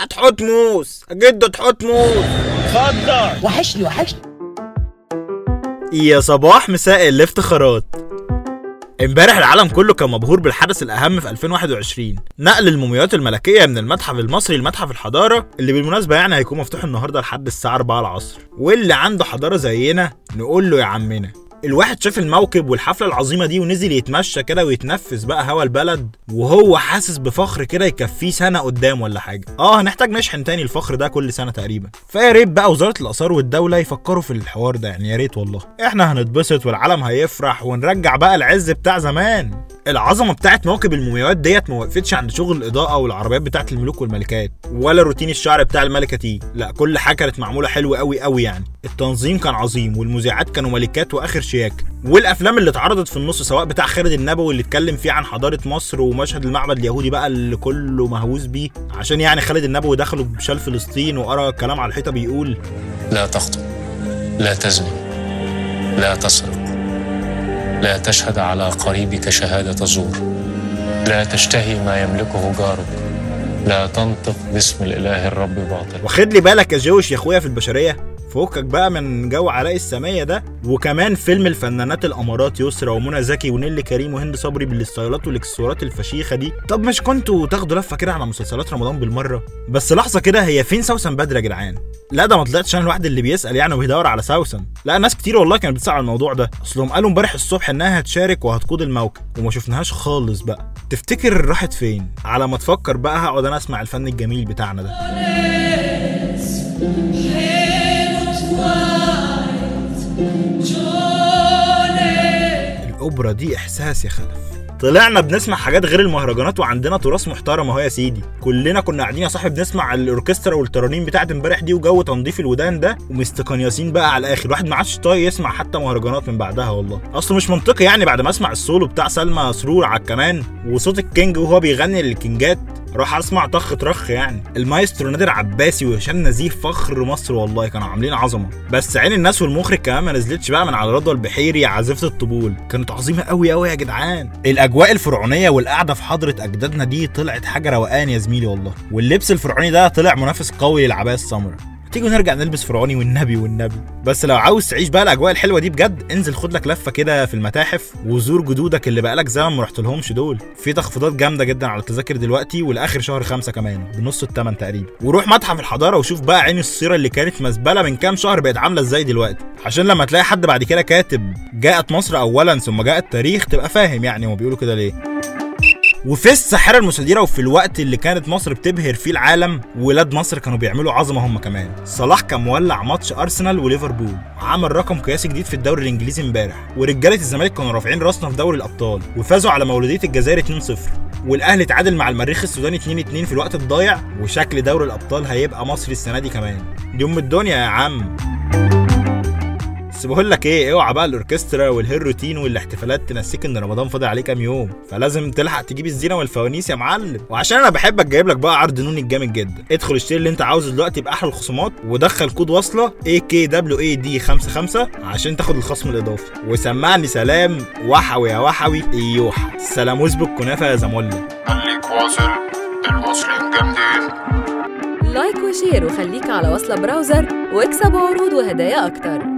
هتحط موس جدو تحط موس اتفضل وحشني وحشني يا صباح مساء الافتخارات امبارح العالم كله كان مبهور بالحدث الاهم في 2021 نقل المومياوات الملكيه من المتحف المصري لمتحف الحضاره اللي بالمناسبه يعني هيكون مفتوح النهارده لحد الساعه 4 العصر واللي عنده حضاره زينا نقول له يا عمنا الواحد شاف الموكب والحفله العظيمه دي ونزل يتمشى كده ويتنفس بقى هوا البلد وهو حاسس بفخر كده يكفيه سنه قدام ولا حاجه اه هنحتاج نشحن تاني الفخر ده كل سنه تقريبا فيا ريت بقى وزاره الاثار والدوله يفكروا في الحوار ده يعني يا ريت والله احنا هنتبسط والعالم هيفرح ونرجع بقى العز بتاع زمان العظمه بتاعت موكب المومياوات ديت ما وقفتش عند شغل الاضاءه والعربيات بتاعت الملوك والملكات ولا روتين الشعر بتاع الملكه تي لا كل حاجه كانت معموله حلو قوي قوي يعني التنظيم كان عظيم والمذيعات كانوا ملكات واخر شياكه والافلام اللي اتعرضت في النص سواء بتاع خالد النبوي اللي اتكلم فيه عن حضاره مصر ومشهد المعبد اليهودي بقى اللي كله مهووس بيه عشان يعني خالد النبوي دخله بشال فلسطين وقرا كلام على الحيطه بيقول لا تخطب لا تزني لا تسرق لا تشهد على قريبك شهادة زور لا تشتهي ما يملكه جارك لا تنطق باسم الإله الرب باطل واخد لي بالك يا جوش يا اخويا في البشريه فوقك بقى من جو علاء السمية ده وكمان فيلم الفنانات الامارات يسرا ومنى زكي ونيلي كريم وهند صبري بالستايلات والاكسسوارات الفشيخه دي طب مش كنتوا تاخدوا لفه كده على مسلسلات رمضان بالمره بس لحظه كده هي فين سوسن بدر يا جدعان لا ده ما طلعتش انا الواحد اللي بيسال يعني وبيدور على سوسن لا ناس كتير والله كانت بتسال على الموضوع ده اصلهم قالوا امبارح الصبح انها هتشارك وهتقود الموكب وما شفناهاش خالص بقى تفتكر راحت فين على ما تفكر بقى هقعد انا اسمع الفن الجميل بتاعنا ده الاوبرا دي احساس يا خلف طلعنا بنسمع حاجات غير المهرجانات وعندنا تراث محترم اهو يا سيدي كلنا كنا قاعدين يا صاحبي بنسمع الاوركسترا والترانيم بتاعت امبارح دي وجو تنظيف الودان ده ومستقنياسين بقى على الاخر الواحد ما عادش طايق يسمع حتى مهرجانات من بعدها والله اصله مش منطقي يعني بعد ما اسمع السولو بتاع سلمى سرور على الكمان وصوت الكينج وهو بيغني للكينجات راح اسمع طخ طرخ يعني المايسترو نادر عباسي وهشام نزيه فخر مصر والله كانوا عاملين عظمه بس عين الناس والمخرج كمان ما نزلتش بقى من على رضوى البحيري عازفه الطبول كانت عظيمه قوي قوي يا جدعان الاجواء الفرعونيه والقعده في حضره اجدادنا دي طلعت حاجه روقان يا زميلي والله واللبس الفرعوني ده طلع منافس قوي للعبايه السمراء تيجوا نرجع نلبس فرعوني والنبي والنبي بس لو عاوز تعيش بقى الاجواء الحلوه دي بجد انزل خد لك لفه كده في المتاحف وزور جدودك اللي بقالك زمن ما رحتلهمش دول في تخفيضات جامده جدا على التذاكر دلوقتي ولاخر شهر خمسة كمان بنص الثمن تقريبا وروح متحف الحضاره وشوف بقى عين الصيره اللي كانت مزبله من كام شهر بقت عامله ازاي دلوقتي عشان لما تلاقي حد بعد كده كاتب جاءت مصر اولا ثم جاء التاريخ تبقى فاهم يعني هما بيقولوا كده ليه وفي الساحره المستديره وفي الوقت اللي كانت مصر بتبهر فيه العالم ولاد مصر كانوا بيعملوا عظمه هم كمان صلاح كان مولع ماتش ارسنال وليفربول عمل رقم قياسي جديد في الدوري الانجليزي امبارح ورجاله الزمالك كانوا رافعين راسنا في دوري الابطال وفازوا على مولوديه الجزائر 2-0 والاهلي تعادل مع المريخ السوداني 2-2 في الوقت الضايع وشكل دوري الابطال هيبقى مصري السنه دي كمان دي ام الدنيا يا عم بس بقول لك ايه اوعى بقى الاوركسترا والهيروتين والاحتفالات تنسيك ان رمضان فاضل عليه كام يوم فلازم تلحق تجيب الزينه والفوانيس يا معلم وعشان انا بحبك جايب لك بقى عرض نوني الجامد جدا ادخل اشتري اللي انت عاوزه دلوقتي باحلى الخصومات ودخل كود وصله اي كي دبليو اي دي 55 عشان تاخد الخصم الاضافي وسمعني سلام وحوي يا وحوي ايوح سلام وزبك كنافه يا زمله خليك واصل الواصلين جامدين لايك وشير وخليك على وصلة براوزر واكسب عروض وهدايا أكتر